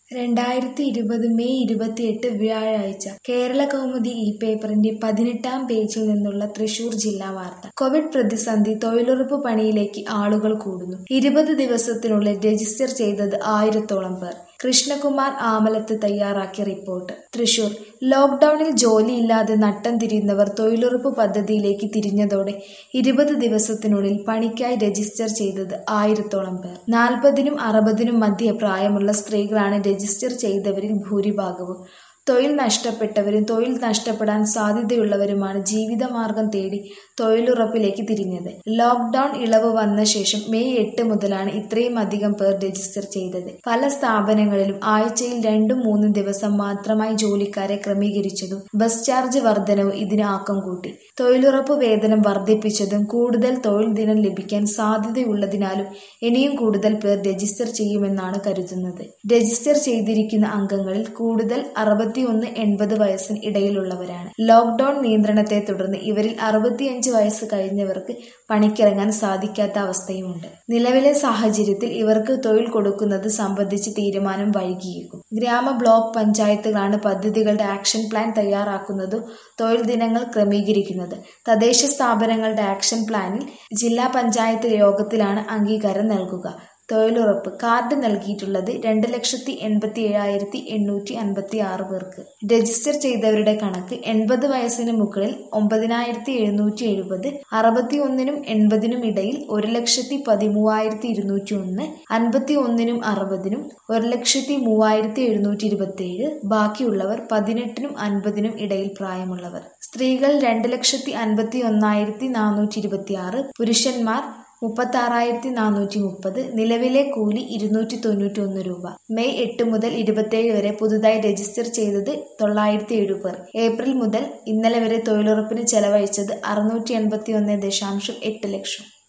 രണ്ടായിരത്തി ഇരുപത് മെയ് ഇരുപത്തിയെട്ട് വ്യാഴാഴ്ച കേരളകൗമുദി ഈ പേപ്പറിന്റെ പതിനെട്ടാം പേജിൽ നിന്നുള്ള തൃശൂർ ജില്ലാ വാർത്ത കോവിഡ് പ്രതിസന്ധി തൊഴിലുറപ്പ് പണിയിലേക്ക് ആളുകൾ കൂടുന്നു ഇരുപത് ദിവസത്തിനുള്ളിൽ രജിസ്റ്റർ ചെയ്തത് ആയിരത്തോളം പേർ കൃഷ്ണകുമാർ ആമലത്ത് തയ്യാറാക്കിയ റിപ്പോർട്ട് തൃശൂർ ലോക്ഡൌണിൽ ജോലിയില്ലാതെ നട്ടം തിരിയുന്നവർ തൊഴിലുറപ്പ് പദ്ധതിയിലേക്ക് തിരിഞ്ഞതോടെ ഇരുപത് ദിവസത്തിനുള്ളിൽ പണിക്കായി രജിസ്റ്റർ ചെയ്തത് ആയിരത്തോളം പേർ നാൽപ്പതിനും അറുപതിനും മധ്യ പ്രായമുള്ള സ്ത്രീകളാണ് രജിസ്റ്റർ ചെയ്തവരിൽ ഭൂരിഭാഗവും തൊഴിൽ നഷ്ടപ്പെട്ടവരും തൊഴിൽ നഷ്ടപ്പെടാൻ സാധ്യതയുള്ളവരുമാണ് ജീവിതമാർഗം തേടി തൊഴിലുറപ്പിലേക്ക് തിരിഞ്ഞത് ലോക്ക്ഡൌൺ ഇളവ് വന്ന ശേഷം മെയ് എട്ട് മുതലാണ് ഇത്രയും അധികം പേർ രജിസ്റ്റർ ചെയ്തത് പല സ്ഥാപനങ്ങളിലും ആഴ്ചയിൽ രണ്ടും മൂന്നും ദിവസം മാത്രമായി ജോലിക്കാരെ ക്രമീകരിച്ചതും ബസ് ചാർജ് വർധനവും ഇതിന് ആക്കം കൂട്ടി തൊഴിലുറപ്പ് വേതനം വർദ്ധിപ്പിച്ചതും കൂടുതൽ തൊഴിൽ ദിനം ലഭിക്കാൻ സാധ്യതയുള്ളതിനാലും ഇനിയും കൂടുതൽ പേർ രജിസ്റ്റർ ചെയ്യുമെന്നാണ് കരുതുന്നത് രജിസ്റ്റർ ചെയ്തിരിക്കുന്ന അംഗങ്ങളിൽ കൂടുതൽ അറുപത്തിയൊന്ന് എൺപത് വയസ്സിന് ഇടയിലുള്ളവരാണ് ലോക്ക്ഡൌൺ നിയന്ത്രണത്തെ തുടർന്ന് ഇവരിൽ അറുപത്തിയഞ്ച് വയസ്സ് കഴിഞ്ഞവർക്ക് പണിക്കിറങ്ങാൻ സാധിക്കാത്ത അവസ്ഥയുമുണ്ട് നിലവിലെ സാഹചര്യത്തിൽ ഇവർക്ക് തൊഴിൽ കൊടുക്കുന്നത് സംബന്ധിച്ച് തീരുമാനം വൈകിയേക്കും ഗ്രാമ ബ്ലോക്ക് പഞ്ചായത്തുകളാണ് പദ്ധതികളുടെ ആക്ഷൻ പ്ലാൻ തയ്യാറാക്കുന്നതും തൊഴിൽ ദിനങ്ങൾ ക്രമീകരിക്കുന്നത് തദ്ദേശ സ്ഥാപനങ്ങളുടെ ആക്ഷൻ പ്ലാനിൽ ജില്ലാ പഞ്ചായത്ത് യോഗത്തിലാണ് അംഗീകാരം നൽകുക തൊഴിലുറപ്പ് കാർഡ് നൽകിയിട്ടുള്ളത് രണ്ട് ലക്ഷത്തി എൺപത്തി ഏഴായിരത്തി എണ്ണൂറ്റി അൻപത്തി ആറ് പേർക്ക് രജിസ്റ്റർ ചെയ്തവരുടെ കണക്ക് എൺപത് വയസ്സിന് മുകളിൽ ഒമ്പതിനായിരത്തി എഴുന്നൂറ്റി എഴുപത് അറുപത്തി ഒന്നിനും എൺപതിനും ഇടയിൽ ഒരു ലക്ഷത്തി പതിമൂവായിരത്തി ഇരുന്നൂറ്റി ഒന്ന് അൻപത്തി ഒന്നിനും അറുപതിനും ഒരു ലക്ഷത്തി മൂവായിരത്തി എഴുന്നൂറ്റി ഇരുപത്തി ഏഴ് ബാക്കിയുള്ളവർ പതിനെട്ടിനും അൻപതിനും ഇടയിൽ പ്രായമുള്ളവർ സ്ത്രീകൾ രണ്ട് ലക്ഷത്തി അൻപത്തി ഒന്നായിരത്തി നാനൂറ്റി ഇരുപത്തി ആറ് പുരുഷന്മാർ മുപ്പത്തി ആറായിരത്തി നാനൂറ്റി മുപ്പത് നിലവിലെ കൂലി ഇരുന്നൂറ്റി തൊണ്ണൂറ്റി ഒന്ന് രൂപ മെയ് എട്ട് മുതൽ ഇരുപത്തിയേഴ് വരെ പുതുതായി രജിസ്റ്റർ ചെയ്തത് തൊള്ളായിരത്തി ഏഴ് പേർ ഏപ്രിൽ മുതൽ ഇന്നലെ വരെ തൊഴിലുറപ്പിന് ചെലവഴിച്ചത് അറുന്നൂറ്റി എൺപത്തി ഒന്ന് ദശാംശം എട്ട് ലക്ഷം